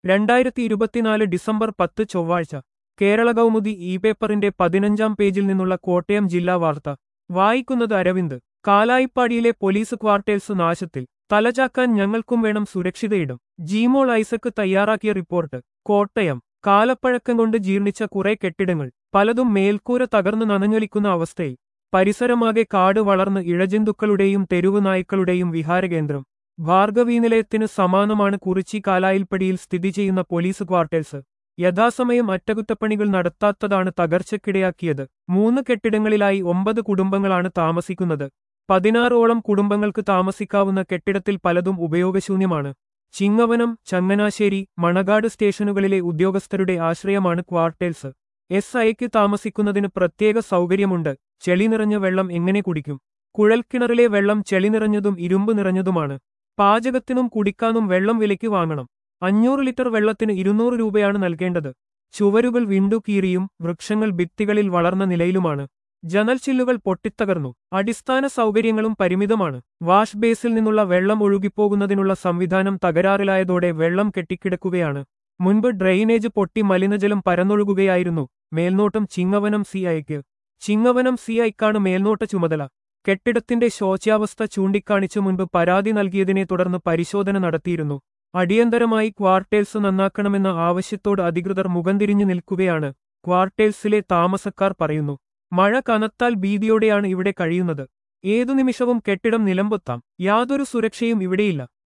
രണ്ടായിരത്തി ഇരുപത്തിനാല് ഡിസംബർ പത്ത് ചൊവ്വാഴ്ച കേരള കൗമുദി ഇ പേപ്പറിന്റെ പതിനഞ്ചാം പേജിൽ നിന്നുള്ള കോട്ടയം ജില്ലാ വാർത്ത വായിക്കുന്നത് അരവിന്ദ് കാലായിപ്പാടിയിലെ പോലീസ് ക്വാർട്ടേഴ്സ് നാശത്തിൽ തലചാക്കാൻ ഞങ്ങൾക്കും വേണം സുരക്ഷിതയിടം ജീമോൾ ഐസക്ക് തയ്യാറാക്കിയ റിപ്പോർട്ട് കോട്ടയം കാലപ്പഴക്കം കൊണ്ട് ജീർണിച്ച കുറെ കെട്ടിടങ്ങൾ പലതും മേൽക്കൂര തകർന്നു നനഞ്ഞൊലിക്കുന്ന അവസ്ഥയിൽ പരിസരമാകെ കാട് വളർന്ന് ഇഴജന്തുക്കളുടെയും തെരുവു നായ്ക്കളുടെയും വിഹാരകേന്ദ്രം ഭാർഗവീ നിലയത്തിന് സമാനമാണ് കുറിച്ചി കാലായിൽപ്പടിയിൽ സ്ഥിതി ചെയ്യുന്ന പോലീസ് ക്വാർട്ടേഴ്സ് യഥാസമയം അറ്റകുറ്റപ്പണികൾ നടത്താത്തതാണ് തകർച്ചയ്ക്കിടയാക്കിയത് മൂന്ന് കെട്ടിടങ്ങളിലായി ഒമ്പത് കുടുംബങ്ങളാണ് താമസിക്കുന്നത് പതിനാറോളം കുടുംബങ്ങൾക്ക് താമസിക്കാവുന്ന കെട്ടിടത്തിൽ പലതും ഉപയോഗശൂന്യമാണ് ചിങ്ങവനം ചങ്ങനാശ്ശേരി മണകാട് സ്റ്റേഷനുകളിലെ ഉദ്യോഗസ്ഥരുടെ ആശ്രയമാണ് ക്വാർട്ടേഴ്സ് എസ് ഐക്ക് താമസിക്കുന്നതിന് പ്രത്യേക സൗകര്യമുണ്ട് ചെളി നിറഞ്ഞ വെള്ളം എങ്ങനെ കുടിക്കും കുഴൽക്കിണറിലെ വെള്ളം ചെളി നിറഞ്ഞതും ഇരുമ്പ് നിറഞ്ഞതുമാണ് പാചകത്തിനും കുടിക്കാനും വെള്ളം വിലയ്ക്ക് വാങ്ങണം അഞ്ഞൂറ് ലിറ്റർ വെള്ളത്തിന് ഇരുന്നൂറ് രൂപയാണ് നൽകേണ്ടത് ചുവരുകൾ വിണ്ടുകീറിയും വൃക്ഷങ്ങൾ ഭിത്തികളിൽ വളർന്ന നിലയിലുമാണ് ജനൽ ചില്ലുകൾ പൊട്ടിത്തകർന്നു അടിസ്ഥാന സൗകര്യങ്ങളും പരിമിതമാണ് വാഷ് ബേസിൽ നിന്നുള്ള വെള്ളം ഒഴുകിപ്പോകുന്നതിനുള്ള സംവിധാനം തകരാറിലായതോടെ വെള്ളം കെട്ടിക്കിടക്കുകയാണ് മുൻപ് ഡ്രെയിനേജ് പൊട്ടി മലിനജലം പരന്നൊഴുകുകയായിരുന്നു മേൽനോട്ടം ചിങ്ങവനം സി ഐക്ക് ചിങ്ങവനം സി ഐക്കാണ് മേൽനോട്ട ചുമതല കെട്ടിടത്തിന്റെ ശോച്യാവസ്ഥ ചൂണ്ടിക്കാണിച്ചു മുൻപ് പരാതി നൽകിയതിനെ തുടർന്ന് പരിശോധന നടത്തിയിരുന്നു അടിയന്തരമായി ക്വാർട്ടേഴ്സ് നന്നാക്കണമെന്ന ആവശ്യത്തോട് അധികൃതർ മുഖംതിരിഞ്ഞു നിൽക്കുകയാണ് ക്വാർട്ടേഴ്സിലെ താമസക്കാർ പറയുന്നു മഴ കനത്താൽ ഭീതിയോടെയാണ് ഇവിടെ കഴിയുന്നത് ഏതു നിമിഷവും കെട്ടിടം നിലംപൊത്താം യാതൊരു സുരക്ഷയും ഇവിടെയില്ല